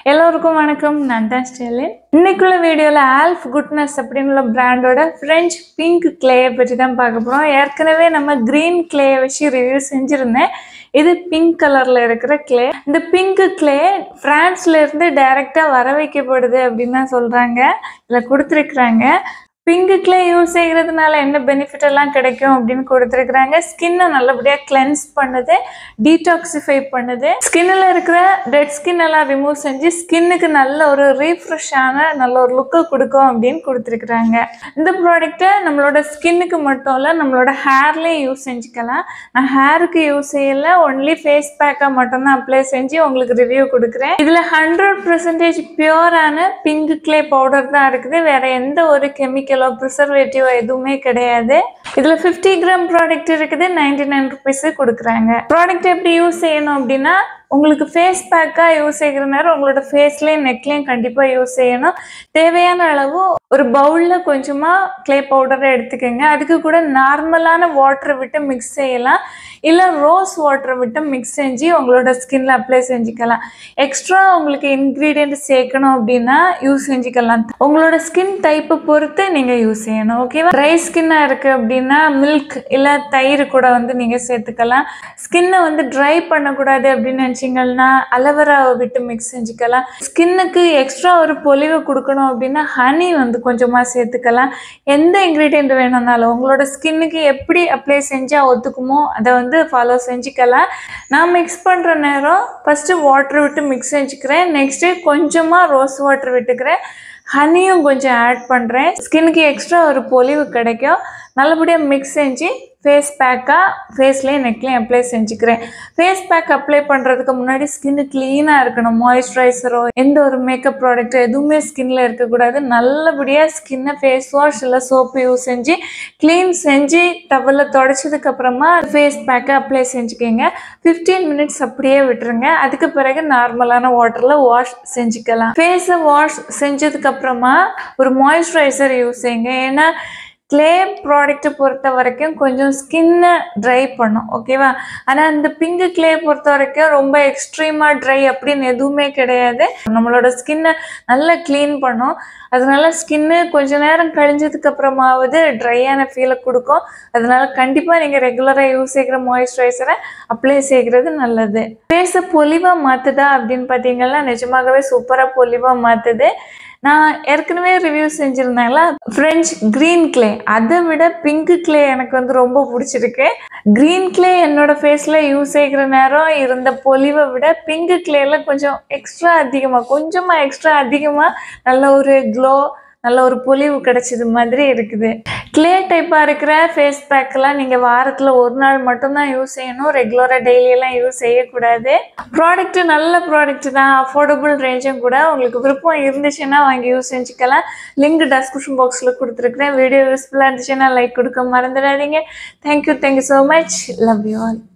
எல்லோருக்கும் வணக்கம் நான் தான் ஸ்டெலின் இன்னைக்குள்ள வீடியோவில் ஆல்ஃப் குட்னஸ் அப்படின்ற பிராண்டோட ஃப்ரெஞ்ச் பிங்க் கிளேயை பற்றி தான் பார்க்க போகிறோம் ஏற்கனவே நம்ம க்ரீன் கிளேயை வச்சு ரிவ்யூ செஞ்சுருந்தேன் இது பிங்க் கலரில் இருக்கிற கிளே இந்த பிங்க் கிளே ஃப்ரான்ஸ்ல இருந்து டைரெக்டாக வர வைக்கப்படுது அப்படின்னு தான் சொல்கிறாங்க இதில் கொடுத்துருக்குறாங்க பிங்க் கிளே யூஸ் செய்கிறதுனால என்ன பெனிஃபிட் எல்லாம் கிடைக்கும் அப்படின்னு கொடுத்துருக்குறாங்க ஸ்கின்னை நல்லபடியாக கிளென்ஸ் பண்ணுது டீடாக்சிஃபை பண்ணுது ஸ்கின்னில் இருக்கிற டெட் ஸ்கின் எல்லாம் ரிமூவ் செஞ்சு ஸ்கின்னுக்கு நல்ல ஒரு ரீஃப்ரெஷ்ஷான நல்ல ஒரு லுக்கை கொடுக்கும் அப்படின்னு கொடுத்துருக்குறாங்க இந்த ப்ராடக்ட்டை நம்மளோட ஸ்கின்னுக்கு மட்டும் இல்லை நம்மளோட ஹேர்லேயும் யூஸ் செஞ்சுக்கலாம் நான் ஹேருக்கு யூஸ் செய்யல ஒன்லி ஃபேஸ் பேக்காக மட்டும்தான் அப்ளை செஞ்சு உங்களுக்கு ரிவ்யூ கொடுக்குறேன் இதில் ஹண்ட்ரட் பர்சன்டேஜ் பியூரான பிங்க் கிளே பவுடர் தான் இருக்குது வேற எந்த ஒரு கெமிக்கலோ ப்ரிசர்வேட்டிவோ எதுவுமே கிடையாது இதில் ஃபிஃப்டி கிராம் ப்ராடக்ட் இருக்குது நைன்டி நைன் ருபீஸு கொடுக்குறாங்க ப்ராடக்ட் எப்படி யூஸ் செய்யணும் அப்படின்னா உங்களுக்கு ஃபேஸ் பேக்காக யூஸ் செய்கிற நேரம் உங்களோட ஃபேஸ்லேயும் நெக்லேயும் கண்டிப்பாக யூஸ் செய்யணும் தேவையான அளவு ஒரு பவுலில் கொஞ்சமாக க்ளே பவுடரை எடுத்துக்கோங்க அதுக்கு கூட நார்மலான வாட்டரை விட்டு மிக்ஸ் செய்யலாம் இல்லை ரோஸ் வாட்டரை விட்டு மிக்ஸ் செஞ்சு உங்களோட ஸ்கின்ல அப்ளை செஞ்சுக்கலாம் எக்ஸ்ட்ரா உங்களுக்கு இன்க்ரீடியன்ட் சேர்க்கணும் அப்படின்னா யூஸ் செஞ்சுக்கலாம் உங்களோட ஸ்கின் டைப்பை பொறுத்து நீங்கள் யூஸ் செய்யணும் ஓகேவா ட்ரை ஸ்கின்னாக இருக்குது அப்படின்னா மில்க் இல்லை தயிர் கூட வந்து நீங்கள் சேர்த்துக்கலாம் ஸ்கின்னை வந்து ட்ரை பண்ணக்கூடாது அப்படின்னு நினச்சிங்கன்னா அலோவேராவை விட்டு மிக்ஸ் செஞ்சுக்கலாம் ஸ்கின்னுக்கு எக்ஸ்ட்ரா ஒரு பொலிவை கொடுக்கணும் அப்படின்னா ஹனி வந்து கொஞ்சமாக சேர்த்துக்கலாம் எந்த இன்க்ரீடியன்ட் வேணும்னாலும் உங்களோட ஸ்கின்னுக்கு எப்படி அப்ளை செஞ்சால் ஒத்துக்குமோ அதை வந்து ஃபாலோ செஞ்சுக்கலாம் நான் மிக்ஸ் பண்ணுற நேரம் ஃபஸ்ட்டு வாட்டர் விட்டு மிக்ஸ் செஞ்சுக்கிறேன் நெக்ஸ்ட்டு கொஞ்சமாக ரோஸ் வாட்டர் விட்டுக்கிறேன் ஹனியும் கொஞ்சம் ஆட் பண்ணுறேன் ஸ்கின்னுக்கு எக்ஸ்ட்ரா ஒரு பொலிவு கிடைக்கும் நல்லபடியாக மிக்ஸ் செஞ்சு ஃபேஸ் பேக்காக ஃபேஸ்லேயும் நெக்லேயும் அப்ளை செஞ்சுக்கிறேன் ஃபேஸ் பேக் அப்ளை பண்ணுறதுக்கு முன்னாடி ஸ்கின்னு க்ளீனாக இருக்கணும் மாய்ஸ்சரைசரோ எந்த ஒரு மேக்கப் ப்ராடக்ட்டோ எதுவுமே ஸ்கின்ல இருக்கக்கூடாது நல்லபடியாக ஸ்கின்னை ஃபேஸ் வாஷ் இல்லை சோப்பு யூஸ் செஞ்சு க்ளீன் செஞ்சு டவலில் தொடச்சதுக்கு அப்புறமா ஃபேஸ் பேக்கை அப்ளை செஞ்சுக்கோங்க ஃபிஃப்டீன் மினிட்ஸ் அப்படியே விட்டுருங்க அதுக்கு பிறகு நார்மலான வாட்டரில் வாஷ் செஞ்சுக்கலாம் ஃபேஸை வாஷ் செஞ்சதுக்கு அப்புறமா ஒரு மாய்ஸ்சரைசர் யூஸ் செய்யுங்க ஏன்னா க்ளே ப்ராடக்ட்டை பொறுத்த வரைக்கும் கொஞ்சம் ஸ்கின்னை ட்ரை பண்ணும் ஓகேவா ஆனால் இந்த பிங்க் க்ளே பொறுத்த வரைக்கும் ரொம்ப எக்ஸ்ட்ரீமாக ட்ரை அப்படின்னு எதுவுமே கிடையாது நம்மளோட ஸ்கின்னை நல்லா க்ளீன் பண்ணும் அதனால ஸ்கின்னு கொஞ்ச நேரம் கழிஞ்சதுக்கு அப்புறமாவது ட்ரையான ஃபீலை கொடுக்கும் அதனால கண்டிப்பாக நீங்கள் ரெகுலராக யூஸ் செய்கிற மாய்ஸ்சரைசரை அப்ளை செய்கிறது நல்லது ஃபேஸை பொலிவாக மாற்றுதா அப்படின்னு பார்த்தீங்கன்னா நிஜமாகவே சூப்பராக பொலிவாக மாற்றுது நான் ஏற்கனவே ரிவ்யூ செஞ்சுருந்தேன்ல ஃப்ரெஞ்ச் க்ரீன் கிளே அதை விட பிங்க் கிளே எனக்கு வந்து ரொம்ப பிடிச்சிருக்கு க்ரீன் கிளே என்னோட ஃபேஸில் யூஸ் செய்கிற நேரம் இருந்த பொலிவை விட பிங்க் கிளேல கொஞ்சம் எக்ஸ்ட்ரா அதிகமாக கொஞ்சமாக எக்ஸ்ட்ரா அதிகமாக நல்ல ஒரு க்ளோ நல்ல ஒரு பொலிவு கிடைச்சது மாதிரி இருக்குது கிளே டைப்பாக இருக்கிற ஃபேஸ் பேக்கெல்லாம் நீங்கள் வாரத்தில் ஒரு நாள் மட்டும்தான் யூஸ் செய்யணும் ரெகுலராக டெய்லியெல்லாம் யூஸ் செய்யக்கூடாது ப்ராடக்ட்டு நல்ல ப்ராடக்ட் தான் அஃபோர்டபுள் ரேஞ்சும் கூட உங்களுக்கு விருப்பம் இருந்துச்சுன்னா வாங்கி யூஸ் செஞ்சுக்கலாம் லிங்க் டெஸ்கிரிப்ஷன் பாக்ஸில் கொடுத்துருக்குறேன் வீடியோ யூஸ்ஃபுல்லாக இருந்துச்சுன்னா லைக் கொடுக்க மறந்துடாதீங்க thank you thank you so much love you all